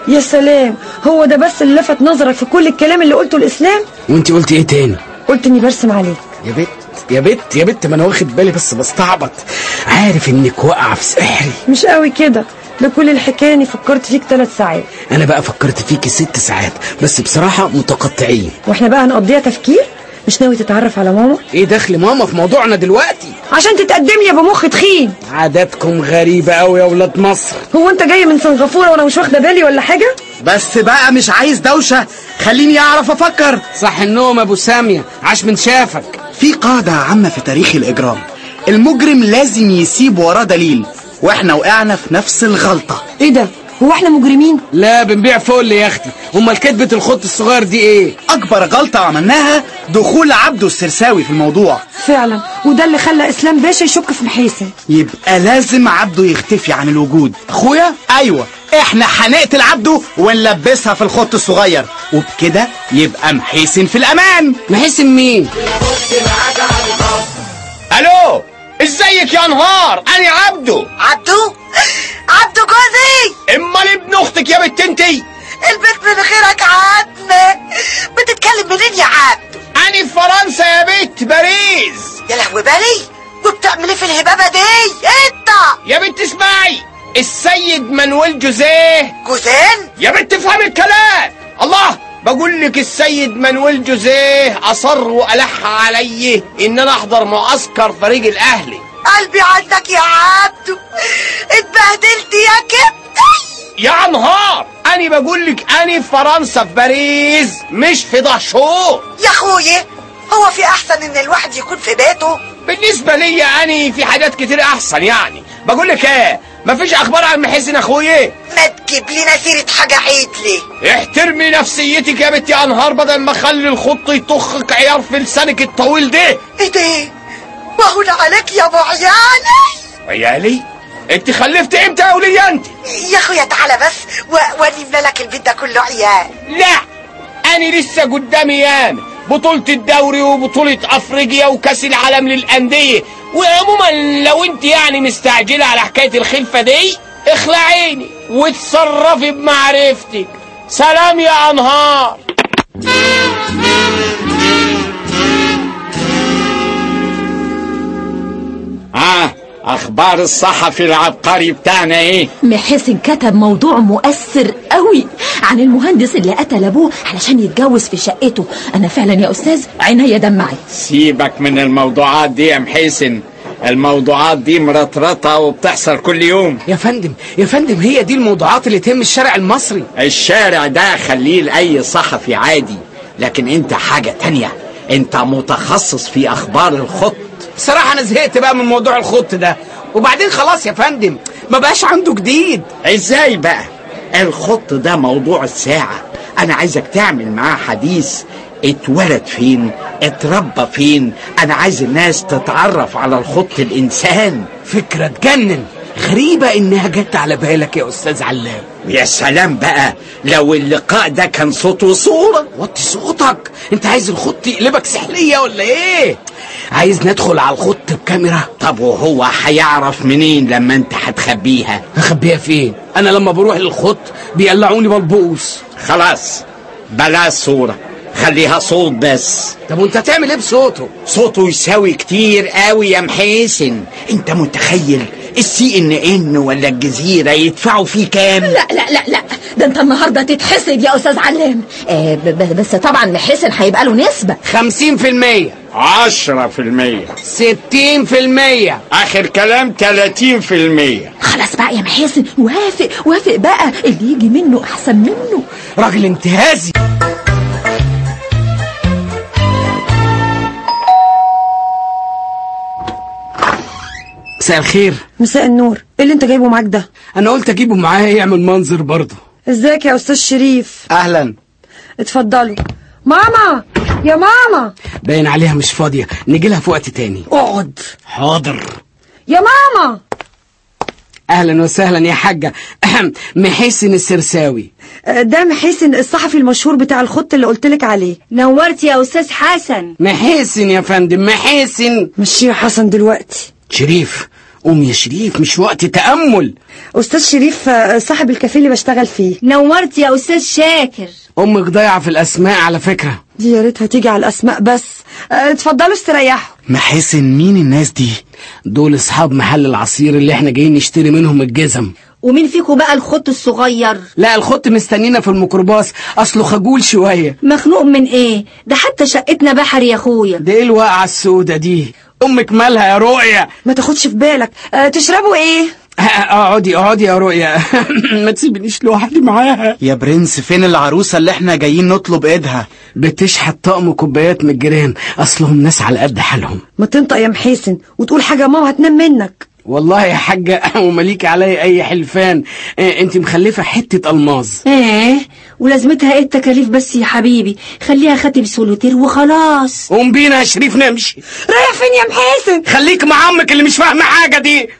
يا سلام هو ده بس اللي لفت نظرك في كل الكلام اللي قلته الاسلام وانت قلت ايه تاني قلت اني برسم عليك يا بت يا بت يا بت ما انا واخد بالي بس بستعبط عارف انك واقعه في سحري مش قوي كده ده كل الحكايه اني فكرت فيك ثلاث ساعات انا بقى فكرت فيكي ست ساعات بس بصراحه متقطعين واحنا بقى هنقضيها تفكير مش ناوي تتعرف على ماما ايه دخل ماما في موضوعنا دلوقتي عشان تتقدم لي بمخ تخين عاداتكم غريبه قوي يا ولاد مصر هو انت جاي من سنغافوره وانا مش واخده بالي ولا حاجه بس بقى مش عايز دوشة خليني اعرف افكر صح النوم ابو ساميه عاش من شافك في قاعدة عامة في تاريخ الاجرام المجرم لازم يسيب وراه دليل واحنا وقعنا في نفس الغلطة ايه ده هو احنا مجرمين لا بنبيع فل يا اختي امال كدبه الخط الصغير دي ايه اكبر غلطة عملناها دخول عبده السرساوي في الموضوع فعلا وده اللي خلى اسلام باشا يشك في محيسن يبقى لازم عبده يختفي عن الوجود اخويا ايوه احنا هنقتل عبده ونلبسها في الخط الصغير وبكده يبقى محيسن في الامان محسن مين الو ازيك يا نهار انا عبده عبدو عبدو جوزي امال ابن اختك يا بنت انتي البيت من غيرك عدنا بتتكلم منين يا عبدو انا في فرنسا يا بنت باريس يا لهوي بالي وبتعمل ايه في الهبابه دي انت يا بنت اسمعي السيد مانويل جوزيه جوزين يا بنت افهم الكلام الله بقول لك السيد مانويل جوزيه اصر والح علي ان انا احضر معسكر فريق الاهلي قلبي عندك يا عبدو اتبهدلت يا كبدي يا نهار انا بقول لك انا في فرنسا في باريس مش في دهشور يا اخويا هو في احسن ان الواحد يكون في بيته بالنسبه لي انا في حاجات كتير احسن يعني بقول لك ايه مفيش اخبار عن محسن اخويا ما تجيب لنا سيره حاجه عيدلي احترمي نفسيتك يا بنت يا انهار بدل ما اخلي الخط يطخك عيار في لسانك الطويل ده ايه ده وهون عليك يا ابو عيالي عيالي انت خلفت امتى يا ولية انت يا اخويا تعالى بس و- ونملى لك البيت ده كله عيال لا انا لسه قدامي ياما بطولة الدوري وبطولة افريقيا وكاس العالم للاندية وعموما لو انت يعني مستعجلة على حكاية الخلفة دي اخلعيني وتصرفي بمعرفتك سلام يا انهار ها اخبار الصحفي العبقري بتاعنا ايه محسن كتب موضوع مؤثر قوي عن المهندس اللي قتل ابوه علشان يتجوز في شقته انا فعلا يا استاذ عينيا دمعت سيبك من الموضوعات دي يا محسن الموضوعات دي مرطرطة وبتحصل كل يوم يا فندم يا فندم هي دي الموضوعات اللي تهم الشارع المصري الشارع ده خليه لأي صحفي عادي لكن انت حاجة تانية انت متخصص في اخبار الخط بصراحه انا زهقت بقى من موضوع الخط ده وبعدين خلاص يا فندم ما بقاش عنده جديد ازاي بقى الخط ده موضوع الساعة انا عايزك تعمل معاه حديث اتولد فين اتربى فين انا عايز الناس تتعرف على الخط الانسان فكره تجنن غريبه انها جت على بالك يا استاذ علام يا سلام بقى لو اللقاء ده كان صوت وصورة وطي صوتك انت عايز الخط يقلبك سحليه ولا ايه عايز ندخل على الخط بكاميرا طب وهو هيعرف منين لما انت هتخبيها هخبيها فين انا لما بروح للخط بيقلعوني بلبوس خلاص بلاش صورة خليها صوت بس طب وانت هتعمل ايه بصوته صوته يساوي كتير قوي يا محيسن انت متخيل السي ان ان ولا الجزيرة يدفعوا فيه كام لا لا لا لا ده انت النهارده تتحسد يا استاذ علام آه ب- ب- بس طبعا محسن هيبقى له نسبه خمسين في المية عشرة في المية ستين في المية اخر كلام تلاتين في المية خلاص بقى يا محسن وافق وافق بقى اللي يجي منه احسن منه راجل انتهازي مساء الخير مساء النور ايه اللي انت جايبه معاك ده انا قلت اجيبه معايا يعمل منظر برضه ازيك يا استاذ شريف اهلا اتفضلوا ماما يا ماما باين عليها مش فاضيه نجي لها في وقت تاني اقعد حاضر يا ماما اهلا وسهلا يا حاجه أهم، محسن السرساوي آه، ده محسن الصحفي المشهور بتاع الخط اللي قلتلك عليه نورت يا استاذ حسن محسن يا فندم محسن مشي يا حسن دلوقتي شريف قوم يا شريف مش وقت تأمل استاذ شريف آه، صاحب الكافيه اللي بشتغل فيه نورت يا أستاذ شاكر امك ضايعة في الاسماء على فكرة دي يا ريتها تيجي على الاسماء بس آه، اتفضلوا استريحوا محاسن مين الناس دي دول اصحاب محل العصير اللي احنا جايين نشتري منهم الجزم ومين فيكم بقى الخط الصغير لا الخط مستنينا في الميكروباص اصله خجول شوية مخنوق من ايه ده حتى شقتنا بحر يا اخويا ده ايه الواقعة السودة دي امك مالها يا رؤية ما تاخدش في بالك آه، تشربوا ايه اقعدي اقعدي يا رؤية ما تسيبنيش لوحدي معاها يا برنس فين العروسة اللي احنا جايين نطلب ايدها بتشحت طقم كوبايات من الجيران اصلهم ناس على قد حالهم ما تنطق يا محيسن وتقول حاجه ماما هتنام منك والله يا حاجة ومليك علي اي حلفان إيه انت مخلفة حتة الماظ ايه ولازمتها ايه التكاليف بس يا حبيبي خليها خاتم سولوتير وخلاص قوم بينا يا شريف نمشي رايح فين يا محيسن خليك مع عمك اللي مش فاهمة حاجة دي